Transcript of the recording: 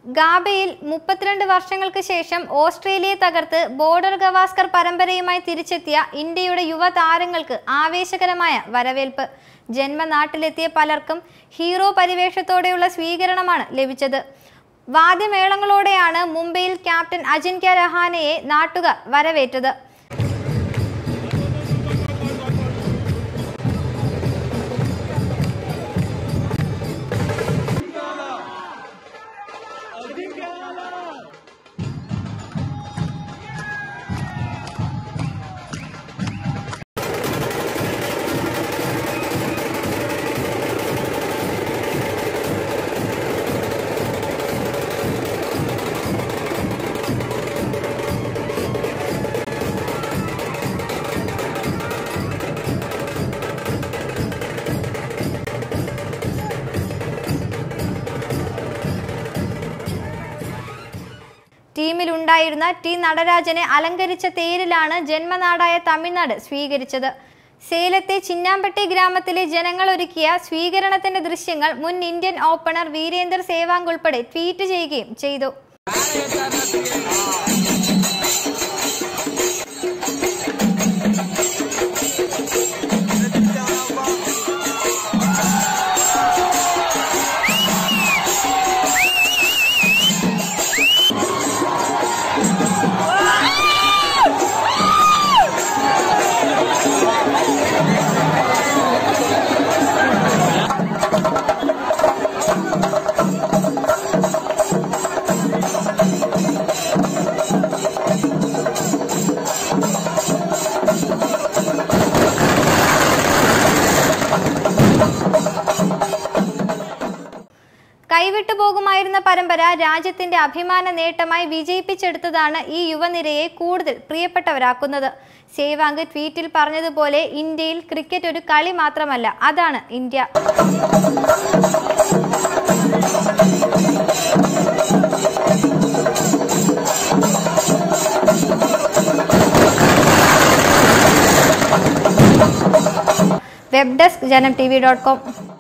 ഗാബയിൽ മുപ്പത്തിരണ്ട് വർഷങ്ങൾക്ക് ശേഷം ഓസ്ട്രേലിയയെ തകർത്ത് ബോർഡർ ഗവാസ്കർ പരമ്പരയുമായി തിരിച്ചെത്തിയ ഇന്ത്യയുടെ യുവ താരങ്ങൾക്ക് ആവേശകരമായ വരവേൽപ്പ് ജന്മനാട്ടിലെത്തിയ പലർക്കും ഹീറോ പരിവേഷത്തോടെയുള്ള സ്വീകരണമാണ് ലഭിച്ചത് വാദ്യമേളങ്ങളോടെയാണ് മുംബൈയിൽ ക്യാപ്റ്റൻ അജിൻക്യ രഹാനെയെ നാട്ടുകാർ വരവേറ്റത് ടീമിലുണ്ടായിരുന്ന ടി നടരാജനെ അലങ്കരിച്ച തേരിലാണ് ജന്മനാടായ തമിഴ്നാട് സ്വീകരിച്ചത് സേലത്തെ ചിന്നാമ്പട്ടി ഗ്രാമത്തിലെ ജനങ്ങൾ ഒരുക്കിയ സ്വീകരണത്തിന്റെ ദൃശ്യങ്ങൾ മുൻ ഇന്ത്യൻ ഓപ്പണർ വീരേന്ദർ സേവാങ് ഉൾപ്പെടെ ട്വീറ്റ് ചെയ്യുകയും ചെയ്തു കൈവിട്ടു പോകുമായിരുന്ന പരമ്പര രാജ്യത്തിന്റെ അഭിമാന നേട്ടമായി വിജയിപ്പിച്ചെടുത്തതാണ് ഈ യുവനിരയെ കൂടുതൽ പ്രിയപ്പെട്ടവരാക്കുന്നത് സേവാങ്ക് ട്വീറ്റിൽ പറഞ്ഞതുപോലെ ഇന്ത്യയിൽ ക്രിക്കറ്റ് ഒരു കളി മാത്രമല്ല അതാണ് India web desk Janam T V dot com